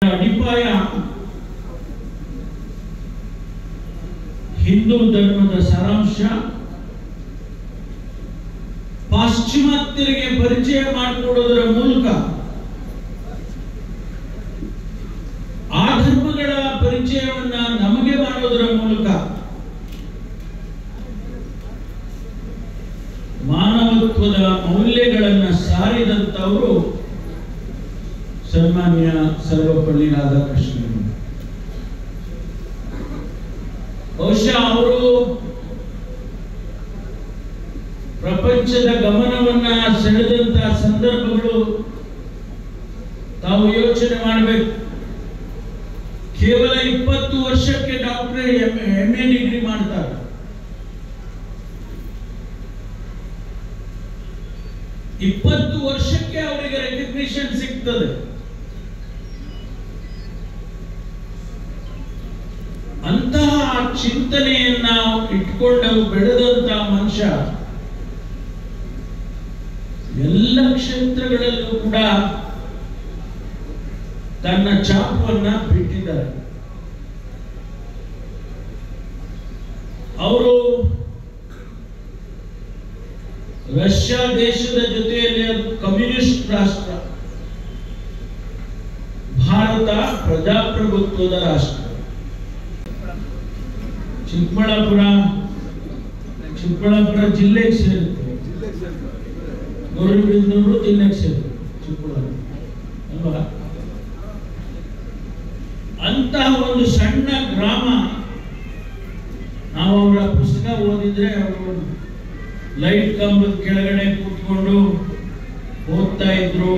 ಅಡಿಪಾಯ ಹಿಂದೂ ಧರ್ಮದ ಸಾರಾಂಶ ಪಾಶ್ಚಿಮಾತ್ಯರಿಗೆ ಪರಿಚಯ ಮಾಡಿಕೊಡೋದರ ಮೂಲಕ ಆ ಧರ್ಮಗಳ ಪರಿಚಯವನ್ನ ನಮಗೆ ಮಾಡೋದರ ಮೂಲಕ ಮಾನವತ್ವದ ಮೌಲ್ಯಗಳನ್ನು ಸಾರಿದಂತವರು ಸನ್ಮಾನ್ಯ ಸರ್ವಪಳ್ಳಿ ರಾಧಾಕೃಷ್ಣನ್ ಬಹುಶಃ ಅವರು ಪ್ರಪಂಚದ ಗಮನವನ್ನ ಸೆಳೆದಂತಹ ಸಂದರ್ಭಗಳು ತಾವು ಯೋಚನೆ ಮಾಡಬೇಕು ಕೇವಲ ಇಪ್ಪತ್ತು ವರ್ಷಕ್ಕೆ ಡಾಕ್ಟರೇಟ್ ಎಂ ಎ ಡಿಗ್ರಿ ಮಾಡ್ತಾರೆ ಇಪ್ಪತ್ತು ವರ್ಷಕ್ಕೆ ಅವರಿಗೆ ರೆಕಗ್ನಿಷನ್ ಸಿಗ್ತದೆ ಅಂತಹ ಚಿಂತನೆಯನ್ನ ಇಟ್ಕೊಂಡು ಬೆಳೆದಂತಹ ಮನುಷ್ಯ ಎಲ್ಲ ಕ್ಷೇತ್ರಗಳಲ್ಲೂ ಕೂಡ ತನ್ನ ಛಾಪನ್ನ ಬಿಟ್ಟಿದ್ದಾರೆ ಅವರು ರಷ್ಯಾ ದೇಶದ ಜೊತೆಯಲ್ಲಿ ಅದು ಕಮ್ಯುನಿಸ್ಟ್ ರಾಷ್ಟ್ರ ಭಾರತ ಪ್ರಜಾಪ್ರಭುತ್ವದ ರಾಷ್ಟ್ರ ಚಿಕ್ಕಬಳ್ಳಾಪುರ ಚಿಕ್ಕಬಳ್ಳಾಪುರ ಜಿಲ್ಲೆಗೆ ಸೇರುತ್ತೆ ಗೌರಿಬಿದನೂರು ಜಿಲ್ಲೆಗೆ ಸೇರುತ್ತೆ ಚಿಕ್ಕಬಳ್ಳಾಪುರ ಅಲ್ವಾ ಅಂತಹ ಒಂದು ಸಣ್ಣ ಗ್ರಾಮ ನಾವು ಅವರ ಪುಸ್ತಕ ಓದಿದ್ರೆ ಅವರು ಲೈಟ್ ಕಂಬದ ಕೆಳಗಡೆ ಕೂತ್ಕೊಂಡು ಓದ್ತಾ ಇದ್ರು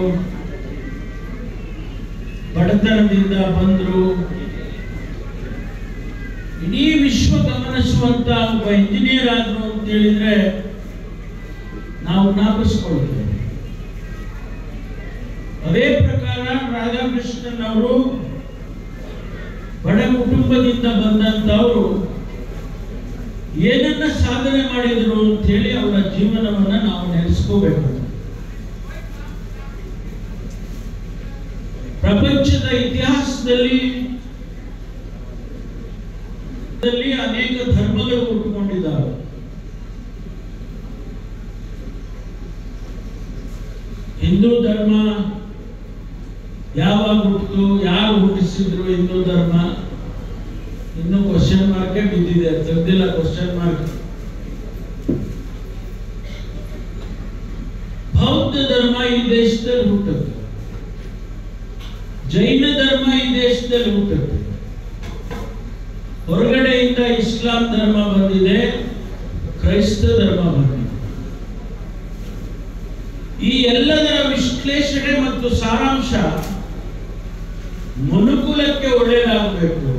ಬಡತನದಿಂದ ಬಂದ್ರು ಇಡೀ ವಿಶ್ವ ಗಮನಿಸುವಂತ ಒಬ್ಬ ಇಂಜಿನಿಯರ್ ಆದ್ರು ಅಂತ ಹೇಳಿದ್ರೆ ನಾವು ಜ್ಞಾಪಿಸ್ಕೊಳ್ತೇವೆ ಅದೇ ಪ್ರಕಾರ ರಾಧಾಕೃಷ್ಣನ್ ಅವರು ಬಡ ಕುಟುಂಬದಿಂದ ಬಂದಂತವರು ಏನನ್ನ ಸಾಧನೆ ಮಾಡಿದ್ರು ಅಂತ ಹೇಳಿ ಅವರ ಜೀವನವನ್ನ ನಾವು ನೆನೆಸ್ಕೋಬೇಕು ಪ್ರಪಂಚದ ಇತಿಹಾಸದಲ್ಲಿ ದಲ್ಲಿ ಅನೇಕ ಧರ್ಮಗಳು ಹುಟ್ಟುಕೊಂಡಿದ್ದಾವೆ ಹಿಂದೂ ಧರ್ಮ ಯಾವಾಗ ಹುಟ್ಟಿತು ಯಾರು ಹುಟ್ಟಿಸಿದ್ರು ಹಿಂದೂ ಧರ್ಮ ಇನ್ನು ಕ್ವಶನ್ ಮಾರ್ಕೆ ಬಿದ್ದಿದೆ ತೆಗ್ದಿಲ್ಲ ಕ್ವಶನ್ ಮಾರ್ಕ್ ಬೌದ್ಧ ಧರ್ಮ ಈ ದೇಶದಲ್ಲಿ ಹುಟ್ಟುತ್ತೆ ಜೈನ ಧರ್ಮ ಈ ದೇಶದಲ್ಲಿ ಹುಟ್ಟುತ್ತೆ ಹೊರಗಡೆಯಿಂದ ಇಸ್ಲಾಂ ಧರ್ಮ ಬಂದಿದೆ ಕ್ರೈಸ್ತ ಧರ್ಮ ಬಂದಿದೆ ಈ ಎಲ್ಲದರ ವಿಶ್ಲೇಷಣೆ ಮತ್ತು ಸಾರಾಂಶ ಮನುಕುಲಕ್ಕೆ ಒಳ್ಳೆಯದಾಗಬೇಕು